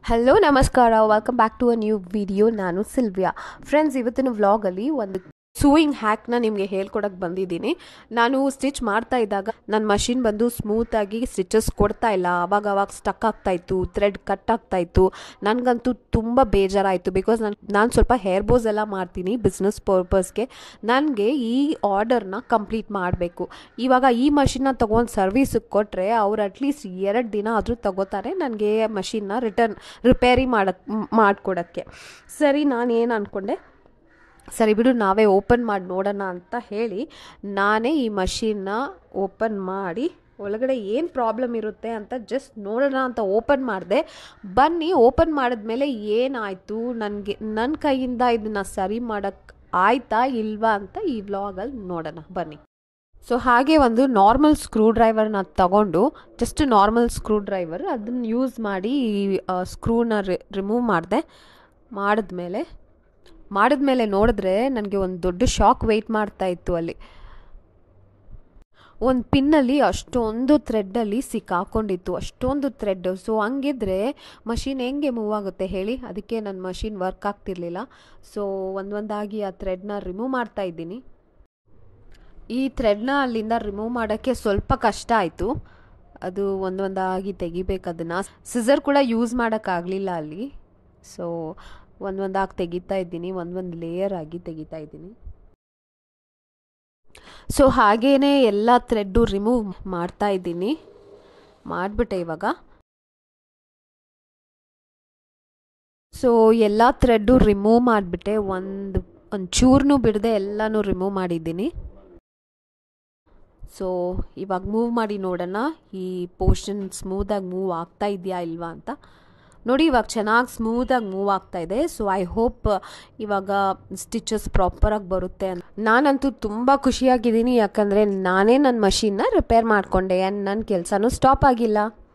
hello ನಮಸ್ಕಾರ welcome back to a new video ನಾನು Sylvia friends ಇವತ್ತಿನ ವ್ಲಾಗಲ್ಲಿ ಒಂದು ಸೂಯಿಂಗ್ ಹ್ಯಾಕ್ನ ನಿಮಗೆ ಹೇಳ್ಕೊಡಕ್ಕೆ ಬಂದಿದ್ದೀನಿ ನಾನು ಸ್ಟಿಚ್ ಮಾಡ್ತಾ ಇದ್ದಾಗ ನನ್ನ ಮಷಿನ್ ಬಂದು ಸ್ಮೂತಾಗಿ ಸ್ಟಿಚಸ್ ಕೊಡ್ತಾ ಇಲ್ಲ ಆವಾಗ ಅವಾಗ ಸ್ಟಕ್ ಆಗ್ತಾ ಇತ್ತು ಥ್ರೆಡ್ ಕಟ್ ಆಗ್ತಾ ಇತ್ತು ನನಗಂತೂ ತುಂಬ ಬೇಜಾರಾಯಿತು ಬಿಕಾಸ್ ನಾನು ನಾನು ಸ್ವಲ್ಪ ಹೇರ್ ಬೋಸ್ ಎಲ್ಲ ಮಾಡ್ತೀನಿ ಬಿಸ್ನೆಸ್ ಪರ್ಪಸ್ಗೆ ನನಗೆ ಈ ಆರ್ಡರ್ನ ಕಂಪ್ಲೀಟ್ ಮಾಡಬೇಕು ಇವಾಗ ಈ ಮಷಿನ್ನ ತೊಗೊಂಡು ಸರ್ವಿಸಿಗೆ ಕೊಟ್ಟರೆ ಅವ್ರು ಅಟ್ಲೀಸ್ಟ್ ಎರಡು ದಿನ ಆದರೂ ತಗೋತಾರೆ ನನಗೆ ಮಷಿನ್ನ ರಿಟರ್ನ್ ರಿಪೇರಿ ಮಾಡಕ್ಕೆ ಮಾಡಿಕೊಡೋಕ್ಕೆ ಸರಿ ನಾನು ಏನು ಅಂದ್ಕೊಂಡೆ ಸರಿ ಬಿಡು ನಾವೇ ಓಪನ್ ಮಾಡಿ ನೋಡೋಣ ಅಂತ ಹೇಳಿ ನಾನೇ ಈ ಮಷಿನ್ನ ಓಪನ್ ಮಾಡಿ ಒಳಗಡೆ ಏನು ಪ್ರಾಬ್ಲಮ್ ಇರುತ್ತೆ ಅಂತ ಜಸ್ಟ್ ನೋಡೋಣ ಅಂತ ಓಪನ್ ಮಾಡಿದೆ ಬನ್ನಿ ಓಪನ್ ಮಾಡಿದ್ಮೇಲೆ ಏನಾಯಿತು ನನಗೆ ನನ್ನ ಕೈಯಿಂದ ಇದನ್ನು ಸರಿ ಮಾಡೋಕ್ಕೆ ಆಯ್ತಾ ಇಲ್ವಾ ಅಂತ ಈ ವ್ಲಾಗಲ್ಲಿ ನೋಡೋಣ ಬನ್ನಿ ಸೊ ಹಾಗೆ ಒಂದು ನಾರ್ಮಲ್ ಸ್ಕ್ರೂ ಡ್ರೈವರ್ನ ತಗೊಂಡು ಜಸ್ಟ್ ನಾರ್ಮಲ್ ಸ್ಕ್ರೂ ಡ್ರೈವರ್ ಅದನ್ನು ಯೂಸ್ ಮಾಡಿ ಈ ಸ್ಕ್ರೂನ ರಿಮೂವ್ ಮಾಡಿದೆ ಮಾಡಿದ್ಮೇಲೆ ಮಾಡಿದ್ಮೇಲೆ ನೋಡಿದ್ರೆ ನನಗೆ ಒಂದು ದೊಡ್ಡ ಶಾಕ್ ವೆಯ್ಟ್ ಮಾಡ್ತಾ ಇತ್ತು ಅಲ್ಲಿ ಒಂದು ಪಿನ್ನಲ್ಲಿ ಅಷ್ಟೊಂದು ಥ್ರೆಡ್ಡಲ್ಲಿ ಸಿಕ್ಕಾಕೊಂಡಿತ್ತು ಅಷ್ಟೊಂದು ಥ್ರೆಡ್ ಸೊ ಹಂಗಿದ್ರೆ ಮಷಿನ್ ಹೆಂಗೆ ಮೂವ್ ಆಗುತ್ತೆ ಹೇಳಿ ಅದಕ್ಕೆ ನನ್ನ ಮಷಿನ್ ವರ್ಕ್ ಆಗ್ತಿರ್ಲಿಲ್ಲ ಸೊ ಒಂದೊಂದಾಗಿ ಆ ಥ್ರೆಡ್ನ ರಿಮೂವ್ ಮಾಡ್ತಾ ಇದ್ದೀನಿ ಈ ಥ್ರೆಡ್ನ ಅಲ್ಲಿಂದ ರಿಮೂವ್ ಮಾಡೋಕ್ಕೆ ಸ್ವಲ್ಪ ಕಷ್ಟ ಆಯಿತು ಅದು ಒಂದೊಂದಾಗಿ ತೆಗಿಬೇಕು ಅದನ್ನು ಸಿಸರ್ ಕೂಡ ಯೂಸ್ ಮಾಡೋಕ್ಕಾಗಲಿಲ್ಲ ಅಲ್ಲಿ ಸೊ ಒಂದೊಂದಾಗಿ ತೆಗಿತಾ ಇದ್ದೀನಿ ಒಂದೊಂದು ಲೇಯರ್ ಆಗಿ ತೆಗಿತಾ ಇದ್ದೀನಿ ಸೊ ಹಾಗೇನೆ ಎಲ್ಲ ಥ್ರೆಡ್ಡು ರಿಮೂವ್ ಮಾಡ್ತಾ ಇದ್ದೀನಿ ಮಾಡಿಬಿಟ್ಟೆ ಇವಾಗ ಸೊ ಎಲ್ಲ ಥ್ರೆಡ್ಡು ರಿಮೂವ್ ಮಾಡಿಬಿಟ್ಟೆ ಒಂದು ಒಂದು ಚೂರ್ನೂ ಬಿಡದೆ ಎಲ್ಲನೂ ರಿಮೂವ್ ಮಾಡಿದ್ದೀನಿ ಸೊ ಇವಾಗ ಮೂವ್ ಮಾಡಿ ನೋಡೋಣ ಈ ಪೋರ್ಷನ್ ಸ್ಮೂದಾಗಿ ಮೂವ್ ಆಗ್ತಾ ಇದೆಯಾ ಇಲ್ವಾ ಅಂತ ನೋಡಿ ಇವಾಗ ಚೆನ್ನಾಗಿ ಸ್ಮೂದಾಗಿ ಮೂವ್ ಆಗ್ತಾ ಇದೆ ಸೊ ಐ ಹೋಪ್ ಇವಾಗ ಸ್ಟಿಚಸ್ ಪ್ರಾಪರಾಗಿ ಬರುತ್ತೆ ಅಂತ ನಾನಂತೂ ತುಂಬ ಖುಷಿಯಾಗಿದ್ದೀನಿ ಯಾಕಂದರೆ ನಾನೇ ನನ್ನ ಮಷಿನ್ನ ರಿಪೇರ್ ಮಾಡಿಕೊಂಡೆ ಆ್ಯಂಡ್ ನನ್ನ ಕೆಲಸನೂ ಸ್ಟಾಪ್ ಆಗಿಲ್ಲ